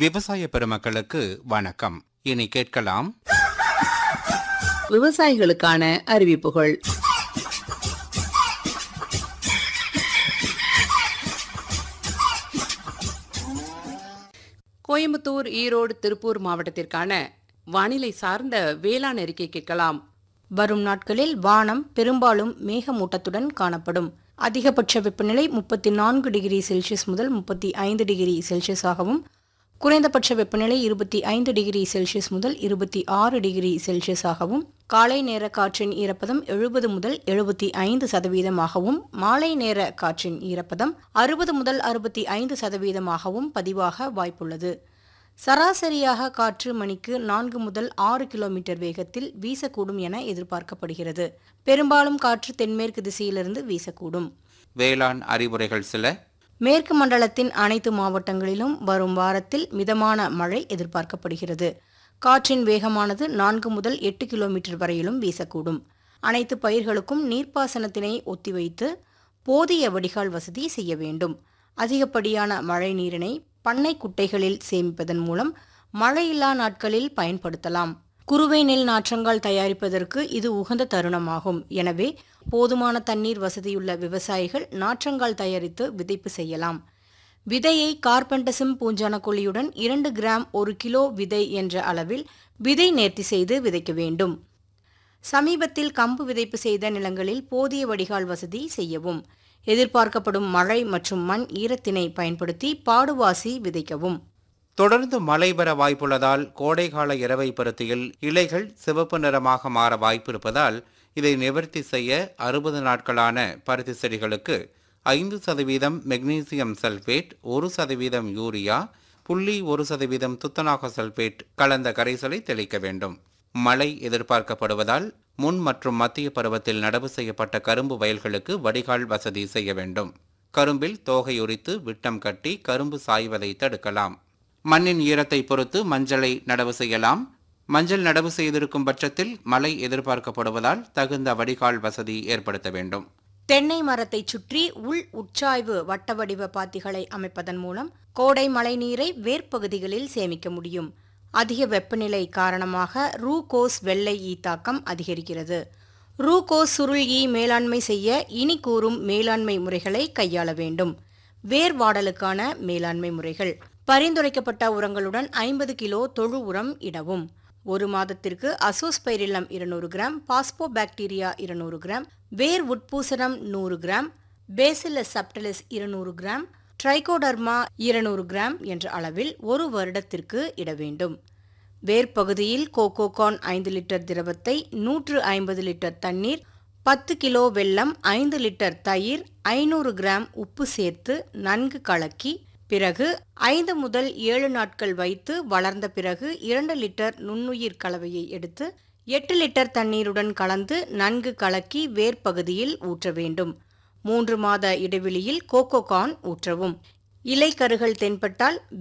விவசாய பெருமக்களுக்கு வணக்கம் இனி கேட்கலாம் விவசாயிகளுக்கான அறிவிப்புகள் கோயம்புத்தூர் ஈரோடு திருப்பூர் மாவட்டத்திற்கான வானிலை சார்ந்த வேளாண் அறிக்கை கேட்கலாம் வரும் நாட்களில் வானம் பெரும்பாலும் மேகமூட்டத்துடன் காணப்படும் அதிகபட்ச வெப்பநிலை முப்பத்தி நான்கு டிகிரி செல்சியஸ் முதல் முப்பத்தி ஐந்து டிகிரி செல்சியஸாகவும் குறைந்தபட்ச வெப்பநிலை இருபத்தி ஐந்து டிகிரி செல்சியஸ் முதல் இருபத்தி ஆறு டிகிரி செல்சியஸாகவும் காலை நேர காற்றின் ஈரப்பதம் எழுபது முதல் எழுபத்தி ஐந்து சதவீதமாகவும் மாலை நேர காற்றின் ஈரப்பதம் அறுபது முதல் அறுபத்தி ஐந்து சதவீதமாகவும் பதிவாக வாய்ப்புள்ளது சராசரியாக காற்று மணிக்கு நான்கு முதல் ஆறு கிலோமீட்டர் வேகத்தில் வீசக்கூடும் என எதிர்பார்க்கப்படுகிறது பெரும்பாலும் காற்று தென்மேற்கு திசையிலிருந்து வீசக்கூடும் வேளாண் அறிவுரைகள் சில மேற்கு மண்டலத்தின் அனைத்து மாவட்டங்களிலும் வரும் வாரத்தில் மிதமான மழை எதிர்பார்க்கப்படுகிறது காற்றின் வேகமானது நான்கு முதல் எட்டு கிலோமீட்டர் வரையிலும் வீசக்கூடும் அனைத்து பயிர்களுக்கும் நீர்ப்பாசனத்தினை ஒத்திவைத்து போதிய வடிகால் வசதி செய்ய வேண்டும் அதிகப்படியான மழை நீரினை பண்ணை குட்டைகளில் சேமிப்பதன் மூலம் மழையில்லா நாட்களில் பயன்படுத்தலாம் குறுவை நெல் நாற்றங்கால் தயாரிப்பதற்கு இது உகந்த தருணமாகும் எனவே போதுமான தண்ணீர் வசதியுள்ள விவசாயிகள் நாற்றங்கால் தயாரித்து விதைப்பு செய்யலாம் விதையை கார்பெண்டசம் பூஞ்சான கொல்லியுடன் இரண்டு கிராம் ஒரு கிலோ விதை என்ற அளவில் விதை நேர்த்தி செய்து விதைக்க வேண்டும் சமீபத்தில் கம்பு விதைப்பு செய்த நிலங்களில் போதிய வடிகால் வசதி செய்யவும் எதிர்பார்க்கப்படும் மழை மற்றும் மண் ஈரத்தினை பயன்படுத்தி பாடுவாசி விதைக்கவும் தொடர்ந்து மழை பெற வாய்ப்புள்ளதால் கோடைகால இரவை பருத்தியில் இலைகள் சிவப்பு நிறமாக மாற வாய்ப்பிருப்பதால் இதை நிவர்த்தி செய்ய அறுபது நாட்களான பருத்தி செடிகளுக்கு ஐந்து சதவீதம் மெக்னீசியம் சல்பேட் ஒரு சதவீதம் யூரியா புள்ளி ஒரு சதவீதம் துத்தநாக சல்பேட் கலந்த கரைசலை தெளிக்க வேண்டும் மழை எதிர்பார்க்கப்படுவதால் முன் மற்றும் மத்திய பருவத்தில் நடவு செய்யப்பட்ட கரும்பு வயல்களுக்கு வடிகால் வசதி செய்ய வேண்டும் கரும்பில் தோகை உரித்து விட்டம் கட்டி கரும்பு சாய்வதை தடுக்கலாம் மண்ணின் ஈரத்தை பொறுத்து மஞ்சளை நடவு செய்யலாம் மஞ்சள் நடவு செய்திருக்கும் பட்சத்தில் மழை எதிர்பார்க்கப்படுவதால் தகுந்த வடிகால் வசதி ஏற்படுத்த வேண்டும் தென்னை மரத்தைச் சுற்றி உள் உட்சாய்வு வட்ட வடிவ பாத்திகளை அமைப்பதன் மூலம் கோடை மழை நீரை வேர்ப்பகுதிகளில் சேமிக்க முடியும் அதிக வெப்பநிலை காரணமாக ரூகோஸ் வெள்ளை ஈ தாக்கம் அதிகரிக்கிறது ரூகோஸ் சுருள் ஈ மேலாண்மை செய்ய இனி கூறும் மேலாண்மை முறைகளை கையாள வேண்டும் வேர் வாடலுக்கான மேலாண்மை முறைகள் பரிந்துரைக்கப்பட்ட உரங்களுடன் ஐம்பது கிலோ தொழு உரம் இடவும் ஒரு மாதத்திற்கு அசோஸ்பைரிலம் இருநூறு கிராம் பாஸ்போ பாக்டீரியா இருநூறு கிராம் வேர் உட்பூசணம் நூறு கிராம் பேசிலஸ் சப்டலிஸ் இருநூறு கிராம் ட்ரைகோடர்மா இருநூறு கிராம் என்ற அளவில் ஒரு வருடத்திற்கு இட வேண்டும் வேர்ப்பகுதியில் கோகோகான் ஐந்து லிட்டர் திரவத்தை நூற்று ஐம்பது லிட்டர் தண்ணீர் பத்து கிலோ வெல்லம் ஐந்து லிட்டர் தயிர் ஐநூறு கிராம் உப்பு சேர்த்து நன்கு கலக்கி பிறகு ஐந்து முதல் ஏழு நாட்கள் வைத்து வளர்ந்த பிறகு இரண்டு லிட்டர் நுண்ணுயிர் கலவையை எடுத்து எட்டு லிட்டர் தண்ணீருடன் கலந்து நன்கு கலக்கி வேர்ப்பகுதியில் ஊற்ற வேண்டும் மூன்று மாத இடைவெளியில் கோகோகான் ஊற்றவும் இலைக்கருகள் தென்பட்டால்